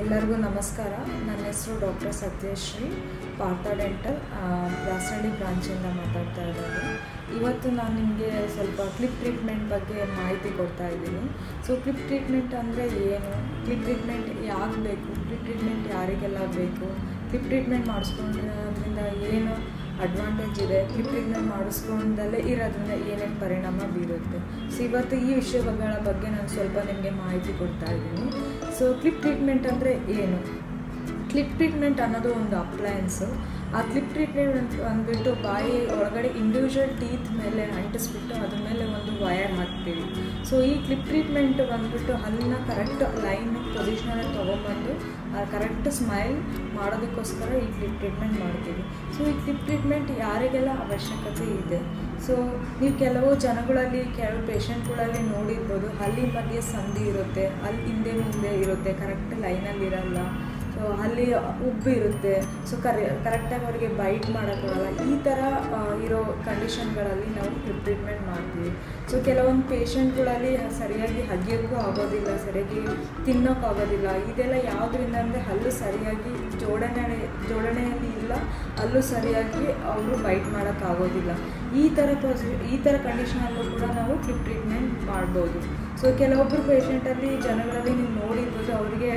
ಎಲ್ಲರಿಗೂ ನಮಸ್ಕಾರ ನನ್ನ ಹೆಸರು ಡಾಕ್ಟರ್ ಸತ್ಯಶ್ರೀ ಪಾರ್ಥ ಡೆಂಟಲ್ ದಾಸರಳ್ಳಿ ಬ್ರಾಂಚಿಂದ ಮಾತಾಡ್ತಾ ಇರೋದು ಇವತ್ತು ನಾನು ನಿಮಗೆ ಸ್ವಲ್ಪ ಕ್ಲಿಪ್ ಟ್ರೀಟ್ಮೆಂಟ್ ಬಗ್ಗೆ ಮಾಹಿತಿ ಕೊಡ್ತಾ ಇದ್ದೀನಿ ಸೊ ಕ್ಲಿಪ್ ಟ್ರೀಟ್ಮೆಂಟ್ ಅಂದರೆ ಏನು ಕ್ಲಿಪ್ ಟ್ರೀಟ್ಮೆಂಟ್ ಯಾಕೆ ಬೇಕು ಕ್ಲಿಪ್ ಟ್ರೀಟ್ಮೆಂಟ್ ಯಾರಿಗೆಲ್ಲ ಬೇಕು ಕ್ಲಿಪ್ ಟ್ರೀಟ್ಮೆಂಟ್ ಮಾಡಿಸ್ಕೊಂಡ್ರಿಂದ ಏನು ಅಡ್ವಾಂಟೇಜ್ ಇದೆ ಕ್ಲಿಪ್ ಟ್ರೀಟ್ಮೆಂಟ್ ಮಾಡಿಸ್ಕೊಂಡಲ್ಲೇ ಇರೋದ್ರಿಂದ ಏನೇನು ಪರಿಣಾಮ ಬೀರುತ್ತೆ ಸೊ ಇವತ್ತು ಈ ವಿಷಯಗಳ ಬಗ್ಗೆ ನಾನು ಸ್ವಲ್ಪ ನಿಮಗೆ ಮಾಹಿತಿ ಕೊಡ್ತಾ ಇದ್ದೀನಿ ಸೊ ಕ್ಲಿಪ್ ಟ್ರೀಟ್ಮೆಂಟ್ ಅಂದರೆ ಏನು ಕ್ಲಿಪ್ ಟ್ರೀಟ್ಮೆಂಟ್ ಅನ್ನೋದು ಒಂದು ಅಪ್ಲಯನ್ಸು ಆ ಕ್ಲಿಪ್ ಟ್ರೀಟ್ಮೆಂಟ್ ಅಂದ್ಬಿಟ್ಟು ಬಾಯಿ ಒಳಗಡೆ ಇಂಡಿವಿಜುವಲ್ ಟೀತ್ ಮೇಲೆ ಅಂಟಿಸ್ಬಿಟ್ಟು ಅದ್ರ ಮೇಲೆ ಒಂದು ವಯರ್ ಹಾಕ್ತೀವಿ ಸೊ ಈ ಕ್ಲಿಪ್ ಟ್ರೀಟ್ಮೆಂಟ್ ಬಂದ್ಬಿಟ್ಟು ಹಲ್ಲನ್ನ ಕರೆಕ್ಟ್ ಲೈನ್ ಪೊಸಿಷನಲ್ಲಿ ತೊಗೊಂಬಂದು ಕರೆಕ್ಟ್ ಸ್ಮೈಲ್ ಮಾಡೋದಕ್ಕೋಸ್ಕರ ಈ ಕ್ಲಿಪ್ ಟ್ರೀಟ್ಮೆಂಟ್ ಮಾಡ್ತೀವಿ ಸೊ ಈ ಕ್ಲಿಪ್ ಟ್ರೀಟ್ಮೆಂಟ್ ಯಾರಿಗೆಲ್ಲ ಅವಶ್ಯಕತೆ ಇದೆ ಸೊ ನೀವು ಕೆಲವು ಜನಗಳಲ್ಲಿ ಕೆಲವು ಪೇಷಂಟ್ಗಳಲ್ಲಿ ನೋಡಿರ್ಬೋದು ಹಲ್ಲಿ ಮಧ್ಯೆ ಸಂಧಿ ಇರುತ್ತೆ ಅಲ್ಲಿ ಹಿಂದೆ ಮುಂದೆ ಇರುತ್ತೆ ಕರೆಕ್ಟ್ ಲೈನಲ್ಲಿ ಇರಲ್ಲ ಸೊ ಅಲ್ಲಿ ಉಬ್ಬು ಇರುತ್ತೆ ಸೊ ಕರೆ ಕರೆಕ್ಟಾಗಿ ಅವರಿಗೆ ಬೈಟ್ ಮಾಡೋಕ್ಕಾಗಲ್ಲ ಈ ಥರ ಆ, ಇರೋ ಕಂಡೀಷನ್ಗಳಲ್ಲಿ ನಾವು ಕ್ಲಿಪ್ ಟ್ರೀಟ್ಮೆಂಟ್ ಮಾಡ್ತೀವಿ ಸೊ ಕೆಲವೊಂದು ಪೇಷಂಟ್ಗಳಲ್ಲಿ ಸರಿಯಾಗಿ ಹಗಿಯೋಕ್ಕೂ ಆಗೋದಿಲ್ಲ ಸರಿಯಾಗಿ ತಿನ್ನೋಕ್ಕಾಗೋದಿಲ್ಲ ಇದೆಲ್ಲ ಯಾವುದರಿಂದ ಅಂದರೆ ಹಲ್ಲು ಸರಿಯಾಗಿ ಜೋಡಣೆ ಜೋಡಣೆಯಲ್ಲಿ ಇಲ್ಲ ಅಲ್ಲೂ ಸರಿಯಾಗಿ ಅವರು ಬೈಟ್ ಮಾಡೋಕ್ಕಾಗೋದಿಲ್ಲ ಈ ಥರ ಪೊಸಿ ಈ ಥರ ಕಂಡೀಷನಲ್ಲೂ ಕೂಡ ನಾವು ಕ್ಲಿಪ್ ಟ್ರೀಟ್ಮೆಂಟ್ ಮಾಡ್ಬೋದು ಸೊ ಕೆಲವೊಬ್ಬರು ಪೇಷಂಟಲ್ಲಿ ಜನಗಳಲ್ಲಿ ನೀವು ನೋಡಿರ್ಬೋದು ಅವರಿಗೆ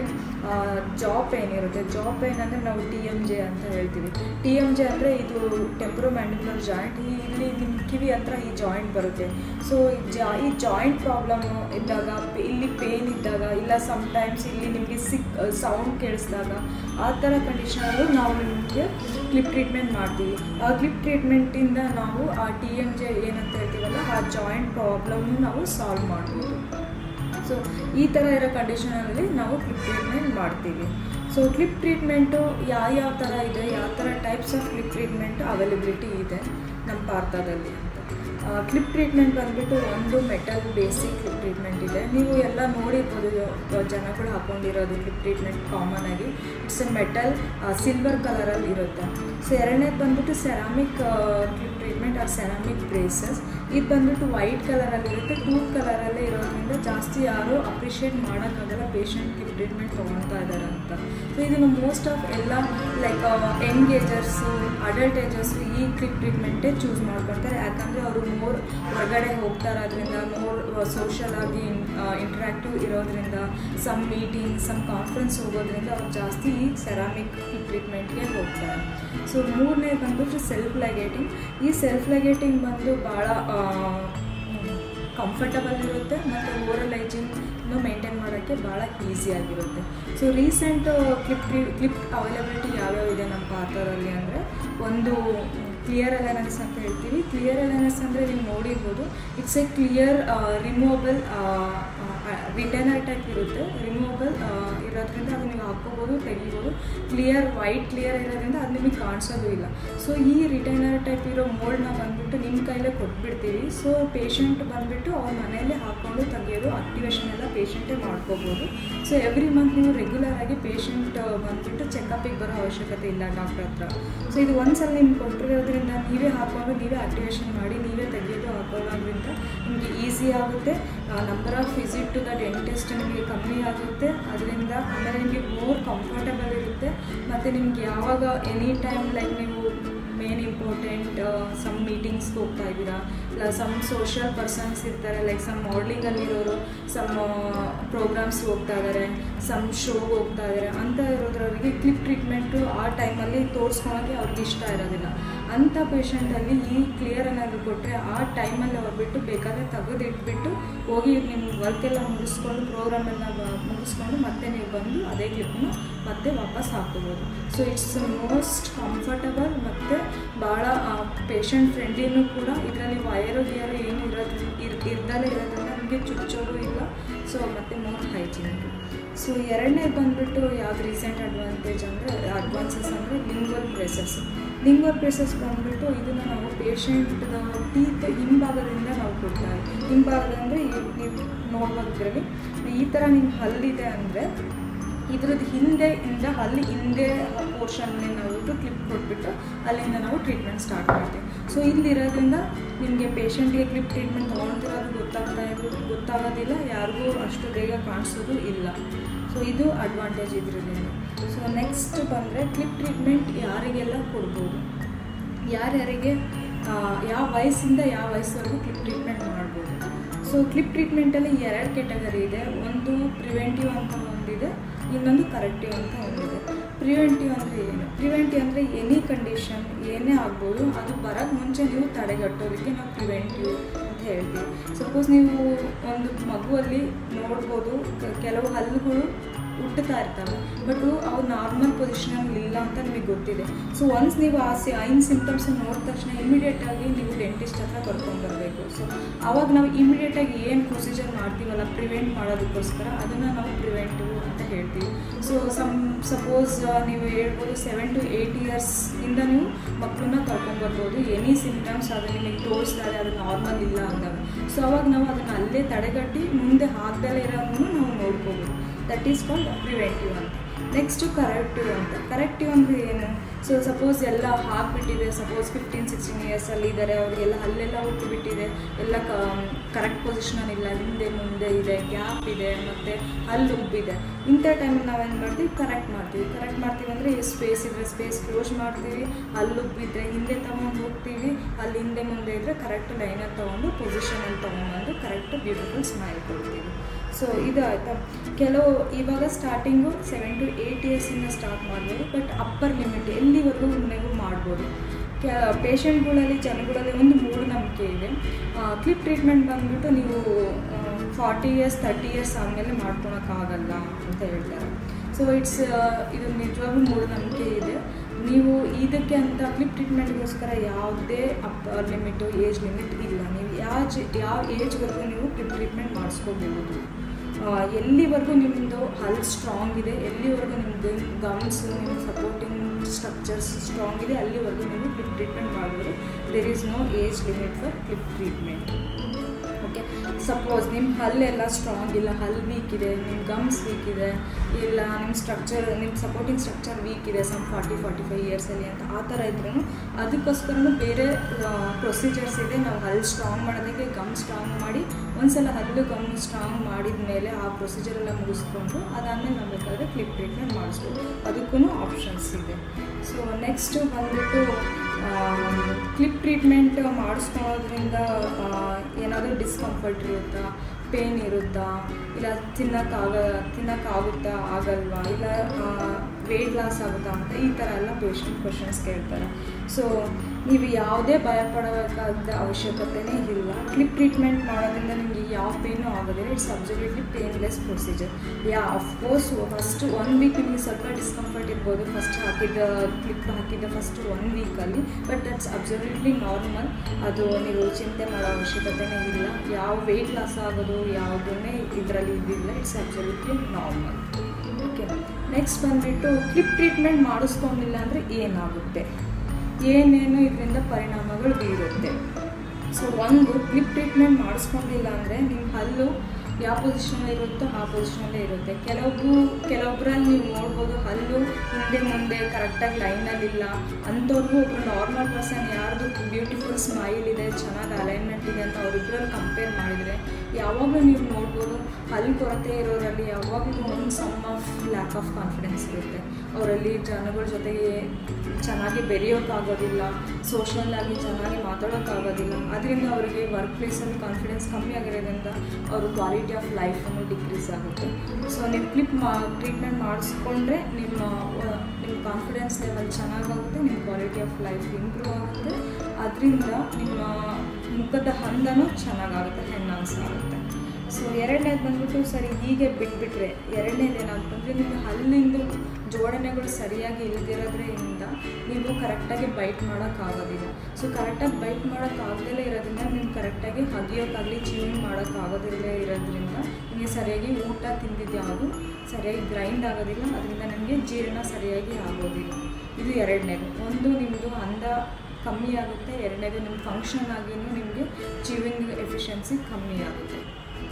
ಜಾ ಪೇನ್ ಇರುತ್ತೆ ಜಾ ಪೇನ್ ಅಂದರೆ ನಾವು ಟಿ ಎಮ್ ಜೆ ಅಂತ ಹೇಳ್ತೀವಿ ಟಿ ಎಮ್ ಜೆ ಅಂದರೆ ಇದು ಟೆಂಪ್ರೋ ಮ್ಯಾಂಡಿಬುಲರ್ ಜಾಯಿಂಟ್ ಈ ಇಲ್ಲಿ ನಿಮ್ಮ ಕಿವಿ ಹತ್ರ ಈ ಜಾಯಿಂಟ್ ಬರುತ್ತೆ ಸೊ ಜಾ ಈ ಜಾಯಿಂಟ್ ಪ್ರಾಬ್ಲಮ್ ಇದ್ದಾಗ ಪೆ- ಇಲ್ಲಿ ಪೇನ್ ಇದ್ದಾಗ ಇಲ್ಲ ಸಮ್ಟೈಮ್ಸ್ ಇಲ್ಲಿ ನಿಮಗೆ ಸಿಕ್ ಸೌಂಡ್ ಕೇಳಿಸಿದಾಗ ಆ ಥರ ಕಂಡೀಷನಲ್ಲೂ ನಾವು ನಿಮಗೆ ಕ್ಲಿಪ್ ಟ್ರೀಟ್ಮೆಂಟ್ ಮಾಡ್ತೀವಿ ಆ ಕ್ಲಿಪ್ ಟ್ರೀಟ್ಮೆಂಟಿಂದ ನಾವು ಆ ಟಿ ಎಮ್ ಜೆ ಏನಂತ ಹೇಳ್ತೀವಲ್ಲ ಆ ಜಾಯಿಂಟ್ ಪ್ರಾಬ್ಲಮ್ನು ನಾವು ಸಾಲ್ವ್ ಮಾಡ್ಬೋದು ಸೊ ಈ ಥರ ಇರೋ ಕಂಡೀಷನಲ್ಲಿ ನಾವು ಕ್ಲಿಪ್ ಟ್ರೀಟ್ಮೆಂಟ್ ಮಾಡ್ತೀವಿ ಸೊ ಕ್ಲಿಪ್ ಟ್ರೀಟ್ಮೆಂಟು ಯಾವ ಯಾವ ಥರ ಇದೆ ಯಾವ ಥರ types of clip treatment availability ಇದೆ ನಮ್ಮ ಭಾರತದಲ್ಲಿ ಅಂತ ಕ್ಲಿಪ್ ಟ್ರೀಟ್ಮೆಂಟ್ ಬಂದ್ಬಿಟ್ಟು ಒಂದು ಮೆಟಲ್ ಬೇಸಿಕ್ ಕ್ಲಿಪ್ ಟ್ರೀಟ್ಮೆಂಟ್ ಇದೆ ನೀವು ಎಲ್ಲ ನೋಡಿರ್ಬೋದು ಇವ- ಜನಗಳು ಹಾಕೊಂಡಿರೋದು ಕ್ಲಿಪ್ ಟ್ರೀಟ್ಮೆಂಟ್ ಕಾಮನ್ ಆಗಿ ಇಟ್ಸ್ ಎ ಮೆಟಲ್ ಸಿಲ್ವರ್ ಕಲರಲ್ಲಿ ಇರುತ್ತೆ ಸೊ ಎರಡನೇದು ಬಂದ್ಬಿಟ್ಟು ceramic clip treatment or ceramic braces ಇದು ಬಂದ್ಬಿಟ್ಟು ವೈಟ್ ಕಲರಲ್ಲಿ ಇರುತ್ತೆ ಟೂತ್ ಕಲರಲ್ಲೇ ಇರೋದ್ರಿಂದ ಜಾಸ್ತಿ ಯಾರು ಅಪ್ರಿಷಿಯೇಟ್ ಮಾಡೋಕ್ಕಾಗಲ್ಲ ಪೇಷಂಟ್ ಕ್ಲಿಪ್ ಟ್ರೀಟ್ಮೆಂಟ್ ತೊಗೊಳ್ತಾ ಇದ್ದಾರೆ ಅಂತ ಸೊ ಇದನ್ನು ಮೋಸ್ಟ್ ಆಫ್ ಎಲ್ಲ like young agers adult agers ಈ ಕ್ಲಿಪ್ ಟ್ರೀಟ್ಮೆಂಟೇ ಚೂಸ್ ಮಾಡ್ಕೊಳ್ತಾರೆ ಯಾಕಂದರೆ ಅವರು ಮೋರ್ ಹೊರಗಡೆ ಹೋಗ್ತಾರೋದ್ರಿಂದ ಮೋರ್ ಸೋಷಲ್ ಆಗಿ ಇಂಟ್ರ್ಯಾಕ್ಟಿವ್ ಇರೋದ್ರಿಂದ ಸಮ್ ಮೀಟಿಂಗ್ ಸಮ್ ಕಾನ್ಫರೆನ್ಸ್ ಹೋಗೋದ್ರಿಂದ ಅವ್ರು ಜಾಸ್ತಿ ಈ ಸೆರಾಮಿಕ್ ಕ್ಲಿಪ್ ಟ್ರೀಟ್ಮೆಂಟ್ಗೆ ಹೋಗ್ತಾರೆ ಸೊ ಮೂರನೇ ಬಂದ್ಬಿಟ್ಟು ಸೆಲ್ಫ್ ಲೈಗೇಟಿಂಗ್ ಈ ಸೆಲ್ಫ್ ಲೈಗೇಟಿಂಗ್ ಬಂದು ಭಾಳ ಕಂಫರ್ಟಬಲ್ ಇರುತ್ತೆ ಮತ್ತು ಓರಲ್ ಹೈಜಿನ್ನು ಮೇಂಟೈನ್ ಮಾಡೋಕ್ಕೆ ಭಾಳ ಈಸಿಯಾಗಿರುತ್ತೆ so recent clip clip availability ಯಾವ್ಯಾವ ಇದೆ ನಮ್ಮ ಭಾರತದಲ್ಲಿ ಅಂದರೆ ಒಂದು ಕ್ಲಿಯರ್ ಅಲೈನರ್ಸ್ ಅಂತ ಹೇಳ್ತೀವಿ ಕ್ಲಿಯರ್ ಅಲೈನರ್ಸ್ ಅಂದರೆ ನೀವು ನೋಡಿರ್ಬೋದು it's a clear removable retainer type ಇರುತ್ತೆ ರಿಮೂವಬಲ್ ಇರೋದ್ರಿಂದ ಅದು ನೀವು ಹಾಕ್ಕೋಬೋದು ತೆಗಿಬೋದು ಕ್ಲಿಯರ್ ವೈಟ್ ಕ್ಲಿಯರ್ ಇರೋದ್ರಿಂದ ಅದು ನಿಮಗೆ ಕಾಣಿಸೋದು ಇಲ್ಲ ಸೊ ಈ ರಿಟೈನರ್ ಟೈಪ್ ಇರೋ ಮೋಲ್ಡ್ನ ಬಂದ್ಬಿಟ್ಟು ನಿಮ್ಮ ಕೈಲೇ ಕೊಟ್ಬಿಡ್ತೀವಿ ಸೊ ಪೇಷಂಟ್ ಬಂದ್ಬಿಟ್ಟು ಅವ್ರ ಮನೆಯಲ್ಲೇ ಹಾಕ್ಕೊಂಡು ತೆಗಿಯೋದು ಆಕ್ಟಿವೇಶನ್ ಎಲ್ಲ ಪೇಷಂಟೇ ಮಾಡ್ಕೋಬೋದು ಸೊ ಎವ್ರಿ ಮಂತ್ ನೀವು ರೆಗ್ಯುಲರ್ ಆಗಿ ಪೇಷಂಟ್ ಬಂದ್ಬಿಟ್ಟು ಚೆಕಪಿಗೆ ಬರೋ ಅವಶ್ಯಕತೆ ಇಲ್ಲ ಡಾಕ್ಟರ್ ಹತ್ರ ಸೊ ಇದು ಒಂದ್ಸಲ ನಿಮ್ಗೆ ಕೊಟ್ಟಿರೋದ್ರಿಂದ ನೀವೇ ಹಾಕೊಂಡು ನೀವೇ ಆಕ್ಟಿವೇಶನ್ ಮಾಡಿ ನೀವೇ ತೆಗಿಯೋದು ಹಾಕೊಳ್ಳೋದ್ರಿಂದ ನಿಮಗೆ ಈಸಿ ಆಗುತ್ತೆ number of visit to the dentist ನಿಮಗೆ ಕಮ್ಮಿ ಆಗುತ್ತೆ ಅದರಿಂದ ಆಮೇಲೆ ನಿಮಗೆ ಮೋರ್ ಕಂಫರ್ಟಬಲ್ ಇರುತ್ತೆ ಮತ್ತು ನಿಮ್ಗೆ ಯಾವಾಗ ಎನಿ ಟೈಮ್ ಲೈಕ್ ನೀವು ಮೇನ್ ಇಂಪಾರ್ಟೆಂಟ್ ಸಮ್ ಮೀಟಿಂಗ್ಸ್ಗೆ ಹೋಗ್ತಾ ಇದ್ದೀರಾ ಇಲ್ಲ ಸಮ್ ಸೋಷಿಯಲ್ ಪರ್ಸನ್ಸ್ ಇರ್ತಾರೆ ಲೈಕ್ ಸಮ್ ಮಾಡಲಿಂಗಲ್ಲಿರೋರು ಸಮ್ ಪ್ರೋಗ್ರಾಮ್ಸ್ ಹೋಗ್ತಾ ಇದ್ದಾರೆ ಸಮ್ ಶೋಗೆ ಹೋಗ್ತಾ ಇದ್ದಾರೆ ಅಂತ ಇರೋದ್ರವರಿಗೆ ಕ್ಲಿಪ್ ಟ್ರೀಟ್ಮೆಂಟು ಆ ಟೈಮಲ್ಲಿ ತೋರಿಸ್ಕೊಳಕ್ಕೆ ಅವ್ರಿಗೆ ಇಷ್ಟ ಇರೋದಿಲ್ಲ ಅಂಥ ಪೇಷಂಟಲ್ಲಿ ಈ ಕ್ಲಿಯರ್ ಏನಾದರೂ ಕೊಟ್ಟರೆ ಆ ಟೈಮಲ್ಲಿ ಅವ್ರು ಬಿಟ್ಟು ಬೇಕಾದ್ರೆ ತೆಗೆದಿಟ್ಬಿಟ್ಟು ಹೋಗಿ ನಿಮ್ಮ ವರ್ಕ್ ಎಲ್ಲ ಮುಗಿಸ್ಕೊಂಡು ಪ್ರೋಗ್ರಾಮ್ ಎಲ್ಲ ಬ- ಮುಗಿಸ್ಕೊಂಡು ಮತ್ತೆ ನೀವು ಬಂದು ಅದೇ ಕ್ಲಿಪ್ನ ಮತ್ತೆ ವಾಪಸ್ ಹಾಕೋಬೋದು ಸೊ ಇಟ್ಸ್ ಮೋಸ್ಟ್ ಕಂಫರ್ಟಬಲ್ ಮತ್ತು ಭಾಳ ಪೇಷಂಟ್ ಫ್ರೆಂಡ್ಲಿನೂ ಕೂಡ ಇದರಲ್ಲಿ ವಯರು ಗಿಯರು ಏನು ಇರೋದು ಇರ್ ಇರ್ದಲೇ ಇರೋದ್ರಿಂದ ನಿಮಗೆ ಚುಚ್ಚೋದು ಇಲ್ಲ ಸೊ ಮತ್ತು ಮೋರ್ ಹೈಜಿನಿಕ್ ಸೊ ಎರಡನೇ ಬಂದ್ಬಿಟ್ಟು ಯಾವ್ದು ರೀಸೆಂಟ್ ಅಡ್ವಾಂಟೇಜ್ ಅಂದರೆ ಅಡ್ವಾನ್ಸಸ್ ಅಂದರೆ ಲಿಂಗ್ವಲ್ ಪ್ರೆಸಸ್ ಲಿಂಗ್ವಲ್ ಪ್ರೆಸಸ್ ಬಂದ್ಬಿಟ್ಟು ಇದನ್ನು ನಾವು ಪೇಷಂಟ್ನ ಟೀತ್ ಹಿಂಭಾಗದಿಂದ ನಾವು ಕೊಡ್ತಾರೆ ಹಿಂಭಾಗದ ಅಂದರೆ ನೀವು ನೋಡ್ಬೋದು ಇದರಲ್ಲಿ ಈ ಥರ ನಿಮ್ಮ ಹಲ್ಲಿದೆ ಅಂದರೆ ಇದ್ರದ್ದು ಹಿಂದೆಯಿಂದ ಅಲ್ಲಿ ಹಿಂದೆ ಪೋರ್ಷನ್ನೇ ನಾವು ಕ್ಲಿಪ್ ಕೊಟ್ಬಿಟ್ಟು ಅಲ್ಲಿಂದ ನಾವು ಟ್ರೀಟ್ಮೆಂಟ್ ಸ್ಟಾರ್ಟ್ ಮಾಡ್ತೀವಿ ಸೊ ಇಲ್ಲಿರೋದ್ರಿಂದ ನಿಮಗೆ ಪೇಷಂಟ್ಗೆ ಕ್ಲಿಪ್ ಟ್ರೀಟ್ಮೆಂಟ್ ತೊಗೊಳ್ತಿರೋದು ಗೊತ್ತಾಗ್ತಾ ಇರೋದು ಗೊತ್ತಾಗೋದಿಲ್ಲ ಯಾರಿಗೂ ಅಷ್ಟು ಬೇಗ ಕಾಣಿಸೋದು ಇಲ್ಲ ಸೊ ಇದು ಅಡ್ವಾಂಟೇಜ್ ಇದರಿಂದ ಸೊ ನೆಕ್ಸ್ಟ್ ಬಂದರೆ ಕ್ಲಿಪ್ ಟ್ರೀಟ್ಮೆಂಟ್ ಯಾರಿಗೆಲ್ಲ ಕೊಡ್ಬೋದು ಯಾರ್ಯಾರಿಗೆ ಆ, ಯಾವ ವಯಸ್ಸಿಂದ ಯಾವ ವಯಸ್ಸವರೆಗೂ ಕ್ಲಿಪ್ ಟ್ರೀಟ್ಮೆಂಟ್ ಮಾಡ್ಬೋದು ಸೊ ಕ್ಲಿಪ್ ಟ್ರೀಟ್ಮೆಂಟಲ್ಲಿ ಎರಡು ಕೆಟಗರಿ ಇದೆ ಒಂದು ಪ್ರಿವೆಂಟಿವ್ ಅಂತ ಒಂದಿದೆ ಇನ್ನೊಂದು ಕರೆಕ್ಟಿವ್ ಅಂತ ಒಂದಿದೆ ಪ್ರಿವೆಂಟಿವ್ ಅಂದರೆ ಏನು ಪ್ರಿವೆಂಟಿವ್ ಅಂದರೆ ಎನಿ ಕಂಡೀಷನ್ ಏನೇ ಆಗ್ಬೋದು ಅದು ಬರೋಕ್ಕೆ ಮುಂಚೆ ನೀವು ತಡೆಗಟ್ಟೋದಕ್ಕೆ ನಾವು ಪ್ರಿವೆಂಟಿವ್ ಅಂತ ಹೇಳ್ತೀವಿ ಸಪೋಸ್ ನೀವು ಒಂದು ಮಗುವಲ್ಲಿ ನೋಡ್ಬೋದು ಕ- ಕೆಲವು ಹಲ್ಲುಗಳು ಹುಟ್ಟುತ್ತಾ ಇರ್ತವೆ ಬಟ್ ಅವು ನಾರ್ಮಲ್ ಪೊಸಿಷನಲ್ಲಿ ಇಲ್ಲ ಅಂತ ನಿಮಗೆ ಗೊತ್ತಿದೆ ಸೊ ಒನ್ಸ್ ನೀವು ಆ ಸಿ ಐನ್ ಸಿಂಪ್ಟಮ್ಸ್ ನೋಡಿದ ತಕ್ಷಣ ಇಮಿಡಿಯೇಟಾಗಿ ನೀವು ಡೆಂಟಿಸ್ಟ್ ಹತ್ರ ಕರ್ಕೊಂಡು ಬರಬೇಕು ಸೊ ಅವಾಗ ನಾವು ಇಮಿಡಿಯೇಟಾಗಿ ಏನು ಪ್ರೊಸೀಜರ್ ಮಾಡ್ತೀವಲ್ಲ ಪ್ರಿವೆಂಟ್ ಮಾಡೋದಕ್ಕೋಸ್ಕರ ಅದನ್ನು ನಾವು ಪ್ರಿವೆಂಟಿವ್ ಅಂತ ಹೇಳ್ತೀವಿ ಸೊ ಸಮ್ ಸಪೋಸ್ ನೀವು ಹೇಳ್ಬೋದು ಸೆವೆನ್ ಟು ಏಯ್ಟ್ ಇಯರ್ಸಿಂದ ನೀವು ಮಕ್ಕಳನ್ನ ಕರ್ಕೊಂಡ್ಬರ್ಬೋದು ಎನಿ ಸಿಂಪ್ಟಮ್ಸ್ ಅದು ನಿಮಗೆ ತೋರಿಸ್ತಾರೆ ಅದು ನಾರ್ಮಲ್ ಇಲ್ಲ ಅಂದಾಗ ಸೊ ಅವಾಗ ನಾವು ಅದನ್ನು ಅಲ್ಲೇ ತಡೆಗಟ್ಟಿ ಮುಂದೆ ಆಗ್ದಲೇ ಇರೋದನ್ನು ನಾವು ನೋಡ್ಕೋಬೋದು ದಟ್ ಈಸ್ ಕಾಲ್ಡ್ ಪ್ರಿವೆಂಟಿವ್ ಅಂತ ನೆಕ್ಸ್ಟು ಕರೆಕ್ಟಿವ್ ಅಂತ ಕರೆಕ್ಟಿವ್ ಅಂದರೆ ಏನು ಸೊ ಸಪೋಸ್ ಎಲ್ಲ ಹಾಕ್ಬಿಟ್ಟಿದೆ ಸಪೋಸ್ ಫಿಫ್ಟೀನ್ ಸಿಕ್ಸ್ಟೀನ್ ಇಯರ್ಸಲ್ಲಿ ಇದ್ದಾರೆ ಅವರಿಗೆಲ್ಲ ಅಲ್ಲೆಲ್ಲ ಹುಟ್ಟುಬಿಟ್ಟಿದೆ ಎಲ್ಲ ಕರೆಕ್ಟ್ ಪೊಸಿಷನಲ್ಲಿ ಇಲ್ಲ ಹಿಂದೆ ಮುಂದೆ ಇದೆ ಗ್ಯಾಪ್ ಇದೆ ಮತ್ತು ಹಲ್ಲು ಉಬ್ಬಿದೆ ಇಂಥ ಟೈಮಲ್ಲಿ ನಾವೇನು ಮಾಡ್ತೀವಿ ಕರೆಕ್ಟ್ ಮಾಡ್ತೀವಿ ಕರೆಕ್ಟ್ ಮಾಡ್ತೀವಿ ಅಂದರೆ ಸ್ಪೇಸ್ ಇದ್ದರೆ ಸ್ಪೇಸ್ ಕ್ಲೋಸ್ ಮಾಡ್ತೀವಿ ಹಲ್ಲು ಉಬ್ಬಿದ್ರೆ ಹಿಂದೆ ತಗೊಂಡು ಹೋಗ್ತೀವಿ ಅಲ್ಲಿ ಹಿಂದೆ ಮುಂದೆ ಇದ್ದರೆ ಕರೆಕ್ಟ್ ಲೈನಲ್ಲಿ ತೊಗೊಂಡು ಪೊಸಿಷನಲ್ಲಿ ತೊಗೊಂಡ್ಬಂದು ಕರೆಕ್ಟ್ ಬ್ಯೂಟಿಫುಲ್ ಸ್ಮೈಲ್ ಕೊಡ್ತೀವಿ ಸೊ ಇದು ಆಯಿತಾ ಕೆಲವು ಇವಾಗ ಸ್ಟಾರ್ಟಿಂಗು ಸೆವೆನ್ ಟು ಏಯ್ಟ್ ಇಯರ್ಸಿಂದ ಸ್ಟಾರ್ಟ್ ಮಾಡ್ಬೋದು ಬಟ್ ಅಪ್ಪರ್ ಲಿಮಿಟ್ ಎಲ್ಲಿವರೆಗೂ ನೀವು ಮಾಡ್ಬೋದು ಕೆ ಪೇಷಂಟ್ಗಳಲ್ಲಿ ಜನಗಳಲ್ಲಿ ಒಂದು ಮೂಢನಂಬಿಕೆ ಇದೆ ಕ್ಲಿಪ್ ಟ್ರೀಟ್ಮೆಂಟ್ ಬಂದ್ಬಿಟ್ಟು ನೀವು ಫಾರ್ಟಿ ಇಯರ್ಸ್ ತರ್ಟಿ ಇಯರ್ಸ್ ಆದಮೇಲೆ ಮಾಡ್ಕೊಳಕ್ಕಾಗಲ್ಲ ಅಂತ ಹೇಳ್ತಾರೆ ಸೊ ಇಟ್ಸ್ ಇದು ನಿಜವಾಗ್ಲೂ ಮೂಢನಂಬಿಕೆ ಇದೆ ನೀವು ಇದಕ್ಕೆ ಅಂತ ಕ್ಲಿಪ್ ಟ್ರೀಟ್ಮೆಂಟ್ಗೋಸ್ಕರ ಯಾವುದೇ ಅಪ್ಪರ್ ಲಿಮಿಟು ಏಜ್ ಲಿಮಿಟ್ ಇಲ್ಲ ನೀವು ಯಾವ ಯಾವ ಏಜ್ವರೆಗೂ ನೀವು ಕ್ಲಿಪ್ ಟ್ರೀಟ್ಮೆಂಟ್ ಮಾಡಿಸ್ಕೋಬಹುದು ಆ, ಎಲ್ಲಿವರೆಗೂ ನಿಮ್ಮದು ಹಲ್ ಸ್ಟ್ರಾಂಗ್ ಇದೆ ಎಲ್ಲಿವರೆಗೂ ನಿಮ್ಮದು ಗಮ್ಸ್ ನಿಮ್ಮ ಸಪೋರ್ಟಿಂಗ್ ಸ್ಟ್ರಕ್ಚರ್ಸ್ ಸ್ಟ್ರಾಂಗ್ ಇದೆ ಅಲ್ಲಿವರೆಗೂ ನೀವು ಕ್ಲಿಪ್ ಟ್ರೀಟ್ಮೆಂಟ್ ಮಾಡ್ಬೋದು there is no age limit for clip treatment okay suppose ನಿಮ್ಮ ಹಲ್ಲೆಲ್ಲ ಸ್ಟ್ರಾಂಗ್ ಇಲ್ಲ ಹಲ್ ವೀಕ್ ಇದೆ ನಿಮ್ಮ ಗಮ್ಸ್ ವೀಕ್ ಇದೆ ಇಲ್ಲ ನಿಮ್ಮ ಸ್ಟ್ರಕ್ಚರ್ ನಿಮ್ಮ ಸಪೋರ್ಟಿಂಗ್ ಸ್ಟ್ರಕ್ಚರ್ ವೀಕ್ ಇದೆ ಸಮ್ ಫಾರ್ಟಿ ಫಾರ್ಟಿ ಫೈವ್ ಇಯರ್ಸಲ್ಲಿ ಅಂತ ಆ ಥರ ಇದ್ರೂ ಅದಕ್ಕೋಸ್ಕರನೂ ಬೇರೆ ಪ್ರೊಸೀಜರ್ಸ್ ಇದೆ ನಾವು ಹಲ್ ಸ್ಟ್ರಾಂಗ್ ಮಾಡೋದಕ್ಕೆ ಗಮ್ ಸ್ಟ್ರಾಂಗ್ ಮಾಡಿ ಒಂದ್ಸಲ ಹಲ್ಲು ಗಮ್ ಸ್ಟ್ರಾಂಗ್ ಮಾಡಿದ ಮೇಲೆ ಆ ಪ್ರೊಸೀಜರ್ ಎಲ್ಲ ಮುಗಿಸ್ಕೊಂಡು ಅದಾದಮೇಲೆ ನಾವು ಬೇಕಾದರೆ ಕ್ಲಿಪ್ ಟ್ರೀಟ್ಮೆಂಟ್ ಮಾಡಿಸ್ಬೋದು ಅದಕ್ಕೂ ಆಪ್ಷನ್ಸ್ ಇದೆ ಸೊ ನೆಕ್ಸ್ಟ್ ಬಂದ್ಬಿಟ್ಟು ಕ್ಲಿಪ್ ಟ್ರೀಟ್ಮೆಂಟ್ ಮಾಡಿಸ್ಕೊಳೋದ್ರಿಂದ ಏನಾದರೂ ಡಿಸ್ಕಂಫರ್ಟ್ ಇರುತ್ತಾ ಪೇನ್ ಇರುತ್ತಾ ಇಲ್ಲ ತಿನ್ನೋಕ್ಕಾಗ ತಿನ್ನೋಕ್ಕಾಗುತ್ತಾ ಆಗಲ್ವಾ ಇಲ್ಲ ವೆಯ್ಟ್ ಲಾಸ್ ಆಗುತ್ತಾ ಅಂತ ಈ ಥರ ಎಲ್ಲ ಪೇಷಂಟ್ ಕ್ವಶನ್ಸ್ ಕೇಳ್ತಾರೆ ಸೊ ನೀವು ಯಾವುದೇ ಭಯಪಡಬೇಕಾದ ಅವಶ್ಯಕತೆನೇ ಇಲ್ಲ ಕ್ಲಿಪ್ ಟ್ರೀಟ್ಮೆಂಟ್ ಮಾಡೋದ್ರಿಂದ ನಿಮಗೆ ಯಾವ ಪೇನು ಆಗೋದಿಲ್ಲ it's absolutely painless procedure yeah of course first one week ನಿಮಗೆ ಸ್ವಲ್ಪ ಡಿಸ್ಕಂಫರ್ಟ್ ಇರ್ಬೋದು ಫಸ್ಟ್ ಹಾಕಿದ್ದ ಕ್ಲಿಪ್ ಹಾಕಿದ್ದ ಫಸ್ಟ್ ಒನ್ ವೀಕಲ್ಲಿ ಬಟ್ ದಟ್ಸ್ ಅಬ್ಸಲ್ಯೂಟ್ಲಿ ನಾರ್ಮಲ್ ಅದು ನೀವು ಚಿಂತೆ ಮಾಡೋ ಅವಶ್ಯಕತೆನೇ ಇಲ್ಲ ಯಾವ ವೆಯ್ಟ್ ಲಾಸ್ ಆಗೋದು ಯಾವುದನ್ನೇ ಇದರಲ್ಲಿ ಇದ್ದಿಲ್ಲ it's absolutely normal okay next ಬಂದುಬಿಟ್ಟು ಕ್ಲಿಪ್ ಟ್ರೀಟ್ಮೆಂಟ್ ಮಾಡಿಸ್ಕೊಂಡಿಲ್ಲ ಅಂದರೆ ಏನಾಗುತ್ತೆ ಏನೇನು ಇದರಿಂದ ಪರಿಣಾಮಗಳು ಬೀರುತ್ತೆ ಸೊ ಒಂದು ಕ್ಲಿಪ್ ಟ್ರೀಟ್ಮೆಂಟ್ ಮಾಡಿಸ್ಕೊಂಡಿಲ್ಲ ಅಂದರೆ ನಿಮ್ಮ ಹಲ್ಲು ಯಾವ ಪೊಸಿಷನಲ್ಲಿ ಇರುತ್ತೋ ಆ ಪೊಸಿಷನಲ್ಲೇ ಇರುತ್ತೆ ಕೆಲವೊಬ್ಬರು ಕೆಲವೊಬ್ಬರಲ್ಲಿ ನೀವು ನೋಡ್ಬೋದು ಹಲ್ಲು ಹಿಂದೆ ಮುಂದೆ ಕರೆಕ್ಟಾಗಿ ಲೈನಲ್ಲಿಲ್ಲ ಅಂಥವ್ರಿಗೂ ಒಬ್ಬರು ನಾರ್ಮಲ್ ಪರ್ಸನ್ ಯಾರ್ದು ಬ್ಯೂಟಿಫುಲ್ ಸ್ಮೈಲ್ ಇದೆ ಚೆನ್ನಾಗಿ ಅಲೈನ್ಮೆಂಟ್ ಇದೆ ಅಂತ ಅವರಿಬ್ಬರಲ್ಲಿ ಕಂಪೇರ್ ಮಾಡಿದರೆ ಯಾವಾಗಲೂ ನೀವು ನೋಡ್ಬೋದು ಹಲ್ಲು ಕೊರತೆ ಇರೋರಲ್ಲಿ ಯಾವಾಗಲೂ ಒಂದು some of lack of confidence ಇರುತ್ತೆ ಅವರಲ್ಲಿ ಜನಗಳ ಜೊತೆಗೆ ಚೆನ್ನಾಗಿ ಬೆರೆಯೋಕ್ಕಾಗೋದಿಲ್ಲ ಸೋಷಲ್ ಆಗಿ ಚೆನ್ನಾಗಿ ಮಾತಾಡೋಕ್ಕಾಗೋದಿಲ್ಲ ಅದರಿಂದ ಅವರಿಗೆ ವರ್ಕ್ ಪ್ಲೇಸಲ್ಲಿ ಕಾನ್ಫಿಡೆನ್ಸ್ ಕಮ್ಮಿ ಆಗಿರೋದ್ರಿಂದ ಅವ್ರ ಕ್ವಾಲಿಟಿ ಆಫ್ ಲೈಫನ್ನು ಡಿಕ್ರೀಸ್ ಆಗುತ್ತೆ ಸೊ ನೀವು ಕ್ಲಿಪ್ ಮಾ ಟ್ರೀಟ್ಮೆಂಟ್ ಮಾಡಿಸ್ಕೊಂಡ್ರೆ ನಿಮ್ಮ ಆ, ನಿಮ್ಮ ಕಾನ್ಫಿಡೆನ್ಸ್ ಲೆವೆಲ್ ಚೆನ್ನಾಗಾಗುತ್ತೆ ನಿಮ್ಮ ಕ್ವಾಲಿಟಿ ಆಫ್ ಲೈಫ್ ಇಂಪ್ರೂವ್ ಆಗುತ್ತೆ ಅದರಿಂದ ನಿಮ್ಮ ಮುಖದ ಹಂದನೂ ಚೆನ್ನಾಗಾಗುತ್ತೆ ಹೆಣ್ಣಾನ್ಸ್ ಆಗುತ್ತೆ ಸೊ ಎರಡನೇದು ಬಂದ್ಬಿಟ್ಟು ಸರಿ ಹೀಗೆ ಬಿಟ್ಬಿಟ್ರೆ ಎರಡನೇದು ಏನಾಗ್ತಂದರೆ ನಿಮ್ಮ ಹಲ್ಲಿಂದು ಜೋಡಣೆಗಳು ಸರಿಯಾಗಿ ಇಲ್ದಿರೋದ್ರಿಂದ ನೀವು ಕರೆಕ್ಟಾಗಿ ಬೈಟ್ ಮಾಡೋಕ್ಕಾಗೋದಿಲ್ಲ ಸೊ ಕರೆಕ್ಟಾಗಿ ಬೈಟ್ ಮಾಡೋಕ್ಕಾಗದಲ್ಲೇ ಇರೋದ್ರಿಂದ ನೀವು ಕರೆಕ್ಟಾಗಿ ಹಗಿಯೋಕ್ಕಾಗಲಿ ಚೀವಿಂಗ್ ಮಾಡೋಕ್ಕಾಗೋದಿಲ್ಲ ಇರೋದ್ರಿಂದ ನಿಮಗೆ ಸರಿಯಾಗಿ ಊಟ ತಿಂದಿದ್ದು ಯಾವುದು ಸರಿಯಾಗಿ ಗ್ರೈಂಡ್ ಆಗೋದಿಲ್ಲ ಅದರಿಂದ ನಿಮಗೆ ಜೀರ್ಣ ಸರಿಯಾಗಿ ಆಗೋದಿಲ್ಲ ಇದು ಎರಡನೇದು ಒಂದು ನಿಮ್ಮದು ಅಂದ ಕಮ್ಮಿ ಆಗುತ್ತೆ ಎರಡನೇದು ನಿಮ್ಮ ಫಂಕ್ಷನ್ ಆಗಿಯೂ ನಿಮಗೆ ಚೀವಿಂಗ್ ಎಫಿಷಿಯನ್ಸಿ ಕಮ್ಮಿ ಆಗುತ್ತೆ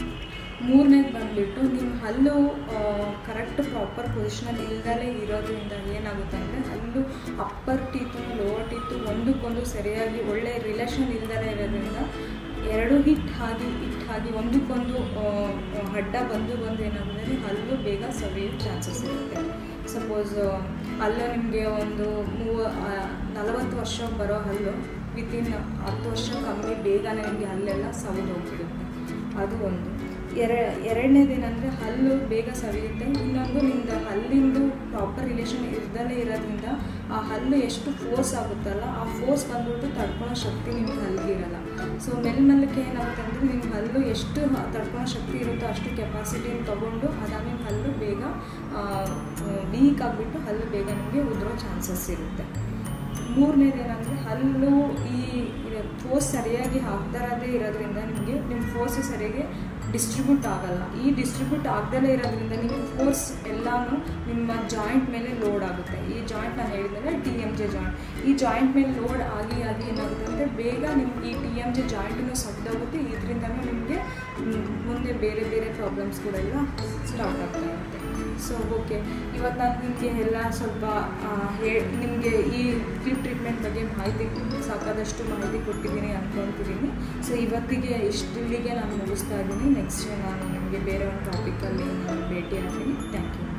ಮೂರನೇದು ಬಂದುಬಿಟ್ಟು ನಿಮ್ಮ ಹಲ್ಲು ಕರೆಕ್ಟ್ ಪ್ರಾಪರ್ ಪೊಸಿಷನಲ್ಲಿ ಇಲ್ದಲೇ ಇರೋದ್ರಿಂದ ಏನಾಗುತ್ತೆ ಅಂದರೆ ಹಲ್ಲು ಅಪ್ಪರ್ ಟೀತು ಲೋವರ್ ಟೀತು ಒಂದಕ್ಕೊಂದು ಸರಿಯಾಗಿ ಒಳ್ಳೆ ರಿಲೇಷನ್ ಇಲ್ದಲೇ ಇರೋದ್ರಿಂದ ಎರಡು ಹಿಟ್ ಆಗಿ ಹಿಟ್ ಆಗಿ ಒಂದಕ್ಕೊಂದು ಆ, ಆ, ಅಡ್ಡ ಬಂದು ಬಂದು ಏನಾಗುತ್ತೆ ಹಲ್ಲು ಬೇಗ ಸವಿಯೋ ಚಾನ್ಸಸ್ ಇರುತ್ತೆ ಸಪೋಸ್ ಹಲ್ಲು ನಿಮಗೆ ಒಂದು ಮೂವ ಆ, ನಲವತ್ತು ವರ್ಷ ಬರೋ ಹಲ್ಲು ವಿತಿನ್ ಹತ್ತು ವರ್ಷ ಕಮ್ಮಿ ಬೇಗನೆ ನಿಮಗೆ ಹಲ್ಲೆಲ್ಲ ಸವಿದು ಹೋಗ್ಬಿಡುತ್ತೆ ಅದು ಒಂದು ಎರ ಎರಡನೇದೇನೆಂದರೆ ಹಲ್ಲು ಬೇಗ ಸವಿಯುತ್ತೆ ಇನ್ನೊಂದು ನಿಮ್ದು ಹಲ್ಲಿಂದು ಪ್ರಾಪರ್ ರಿಲೇಷನ್ ಇರ್ದಲೇ ಇರೋದ್ರಿಂದ ಆ ಹಲ್ಲು ಎಷ್ಟು ಫೋರ್ಸ್ ಆಗುತ್ತಲ್ಲ ಆ ಫೋರ್ಸ್ ಬಂದ್ಬಿಟ್ಟು ತಡ್ಕೊಳ್ಳೋ ಶಕ್ತಿ ನಿಮ್ಗೆ ಹಲ್ಲಿಗಿರಲ್ಲ ಸೊ ಮೆಲ್ಮೆಲ್ಲಕ್ಕೆ ಏನಾಗುತ್ತೆ ಅಂದರೆ ನಿಮ್ಮ ಹಲ್ಲು ಎಷ್ಟು ತಡ್ಕೊಳ್ಳೋ ಶಕ್ತಿ ಇರುತ್ತೋ ಅಷ್ಟು ಕೆಪಾಸಿಟಿನ ತೊಗೊಂಡು ಅದಾದ್ಮೇಲೆ ಹಲ್ಲು ಬೇಗ ವೀಕ್ ಆಗಿಬಿಟ್ಟು ಹಲ್ಲು ಬೇಗ ನಿಮಗೆ ಉದುರೋ ಚಾನ್ಸಸ್ ಇರುತ್ತೆ ಮೂರನೇದು ಏನಂದರೆ ಹಲ್ಲು ಈ ಫೋರ್ಸ್ ಸರಿಯಾಗಿ ಹಾಕ್ತಾರದೇ ಇರೋದ್ರಿಂದ ನಿಮಗೆ ನಿಮ್ಮ ಫೋರ್ಸ್ ಸರಿಯಾಗಿ ಡಿಸ್ಟ್ರಿಬ್ಯೂಟ್ ಆಗಲ್ಲ ಈ ಡಿಸ್ಟ್ರಿಬ್ಯೂಟ್ ಆಗ್ದಲೇ ಇರೋದ್ರಿಂದ ನಿಮಗೆ ಫೋರ್ಸ್ ಎಲ್ಲನೂ ನಿಮ್ಮ ಜಾಯಿಂಟ್ ಮೇಲೆ ಲೋಡ್ ಆಗುತ್ತೆ ಈ ಜಾಯಿಂಟ್ ನಾನು ಹೇಳಿದ್ರೆ ಟಿ ಎಮ್ ಜೆ ಜಾಯಿಂಟ್ ಈ ಜಾಯಿಂಟ್ ಮೇಲೆ ಲೋಡ್ ಆಗಿ ಆಗಿ ಏನಾಗುತ್ತೆ ಅಂದರೆ ಬೇಗ ನಿಮ್ಗೆ ಈ ಟಿ ಎಮ್ ಜೆ ಜಾಯಿಂಟನ್ನು ಸಗ್ದೋಗುತ್ತೆ ಇದರಿಂದನೂ ನಿಮಗೆ ಮ್, ಮುಂದೆ ಬೇರೆ ಬೇರೆ ಪ್ರಾಬ್ಲಮ್ಸ್ಗಳೆಲ್ಲ ಸ್ಟಾರ್ಟ್ ಆಗ್ತಾ ಇರುತ್ತೆ ಸೊ ಓಕೆ ಇವತ್ತು ನಾನು ನಿಮಗೆ ಎಲ್ಲ ಸ್ವಲ್ಪ ಹೇ ನಿಮಗೆ ಈ ಕ್ಲಿಪ್ ಟ್ರೀಟ್ಮೆಂಟ್ ಬಗ್ಗೆ ಮಾಹಿತಿ ಸಾಕಾದಷ್ಟು ಮಾಹಿತಿ ಕೊಟ್ಟಿದ್ದೀನಿ ಅಂದ್ಕೊತಿದ್ದೀನಿ ಸೊ ಇವತ್ತಿಗೆ ಇಷ್ಟಿಲ್ಲಿಗೆ ನಾನು ಮುಗಿಸ್ತಾ ಇದ್ದೀನಿ ನೆಕ್ಸ್ಟ್ ನಾನು ನಿಮಗೆ ಬೇರೆ ಒಂದು ಟಾಪಿಕಲ್ಲಿ ನಾನು ಭೇಟಿ ಆಗ್ತೀನಿ ಥ್ಯಾಂಕ್ ಯು